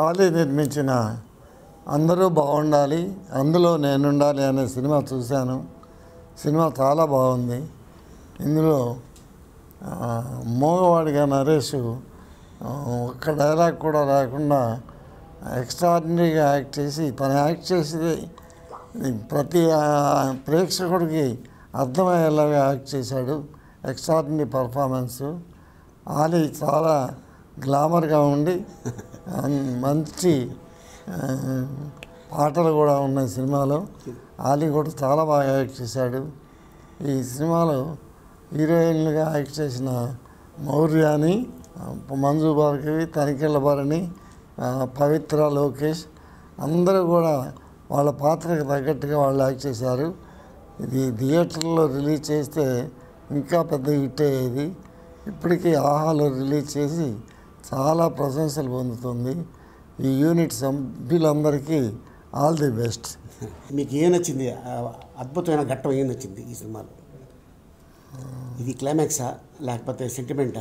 ఆలీ నిర్మించిన అందరూ బాగుండాలి అందులో నేనుండాలి అనే సినిమా చూశాను సినిమా చాలా బాగుంది ఇందులో ఆ, మోగవాడిగా నరేష్ ఆ, ఒక్క డైలాగ్ కూడా లేకుండా ఎక్స్ట్రాడినరీగా యాక్ట్ చేసి తను యాక్ట్ చేసేది ప్రతి ఆ, ప్రేక్షకుడికి అర్థమయ్యేలాగా యాక్ట్ చేశాడు ఎక్స్ట్రాడినరీ పర్ఫార్మెన్సు ఆలీ చాలా గ్లామర్గా ఉండి అన్- మంచి ఆ, పాటలు కూడా ఉన్నాయి సినిమాలో ఆలీ కూడా చాలా బాగా యాక్ట్ చేశాడు ఈ సినిమాలో హీరోయిన్లుగా యాక్ట్ చేసిన మౌర్యాని ఆ, మంజు భార్గవి తనికెళ్ళ భరణి ఆ, పవిత్ర లోకేష్ అందరూ కూడా వాళ్ళ పాత్రకు తగ్గట్టుగా వాళ్ళు యాక్ట్ చేశారు ఇది థియేటర్లో రిలీజ్ చేస్తే ఇంకా పెద్ద హిట్ అయ్యేది ఇప్పటికీ ఆహాలో రిలీజ్ చేసి చాలా ప్రశంసలు పొందుతుంది ఈ యూనిట్ సభ్యులందరికీ ఆల్ ది బెస్ట్ మీకు ఏం నచ్చింది ఆ అద్భుతమైన ఘట్టం ఏం నచ్చింది ఈ సినిమాలో ఇది క్లైమాక్సా లేకపోతే సెంటిమెంటా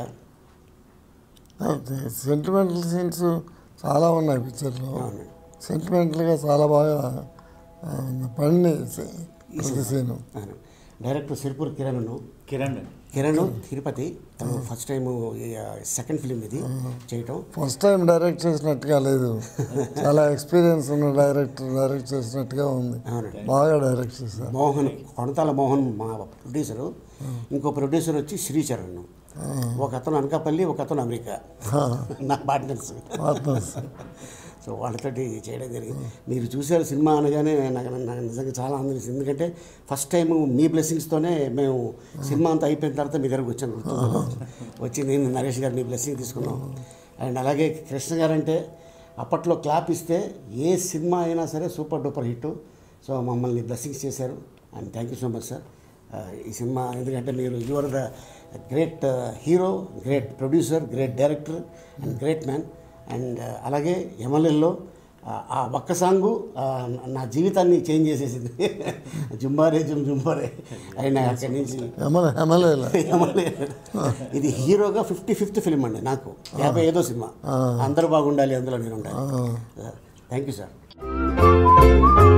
సెంటిమెంటల్ సీన్స్ చాలా ఉన్నాయి పిక్చర్లో అవునండి సెంటిమెంటల్గా చాలా బాగా ఆ, పడినాయి ప్రతి సీను అవును. డైరెక్టర్ సిరిపూర్ కిరణ్ కిరణ్ కిరణ్ తిరుపతి తను ఫస్ట్ టైం సెకండ్ ఫిలిం ఇది చేయటం ఫస్ట్ టైం డైరెక్ట్ చేసినట్టుగా లేదు చాలా ఎక్స్పీరియన్స్ ఉన్న డైరెక్టర్ డైరెక్ట్ చేసినట్టుగా ఉంది అవునండి బాగా డైరెక్ట్ చేశారు మోహన్ కొనతాల మోహన్ మా ప్రొడ్యూసరు ఇంకో ప్రొడ్యూసర్ వచ్చి శ్రీచరణ్ ఒక అతను అనకాపల్లి ఒక అతను అమెరికా నా పార్ట్నర్స్ పార్ట్నర్స్ సో వాళ్ళతోటి చేయడం జరిగింది మీరు చూసారు సినిమా అనగానే నాకు నాకు నిజంగా చాలా ఆనందం వేసింది ఎందుకంటే ఫస్ట్ టైం మీ బ్లెస్సింగ్స్తోనే మేము సినిమా అంతా అయిపోయిన తర్వాత మీ దగ్గరకు వచ్చాను గుర్తుందా? వచ్చి నేను నరేష్ గారు మీ బ్లెస్సింగ్ తీసుకున్నాం అండ్ అలాగే కృష్ణ గారు అంటే అప్పట్లో క్లాప్ ఇస్తే ఏ సినిమా అయినా సరే సూపర్ డూపర్ హిట్ సో మమ్మల్ని బ్లెస్సింగ్స్ చేశారు and thank you so much sir ఈ సినిమా ఎందుకంటే మీరు you are the great hero great producer great director and great man and అలాగే ఎమ్మెల్యేలో ఆ ఒక్క సాంగు ఆ, నా జీవితాన్ని చేంజ్ చేసేసింది జుంబారే జుమ్ జుంబారే అయినా అక్కడి నుంచి ఎమ్మెల్యే ఎమ్మెల్యేల ఎమ్మెల్యే. ఇది హీరోగా ఫిఫ్టీ ఫిఫ్త్ ఫిల్మ్ అండి నాకు యాభై ఐదో సినిమా అందరూ బాగుండాలి అందులో నేను ఉండాలి థ్యాంక్ యూ సార్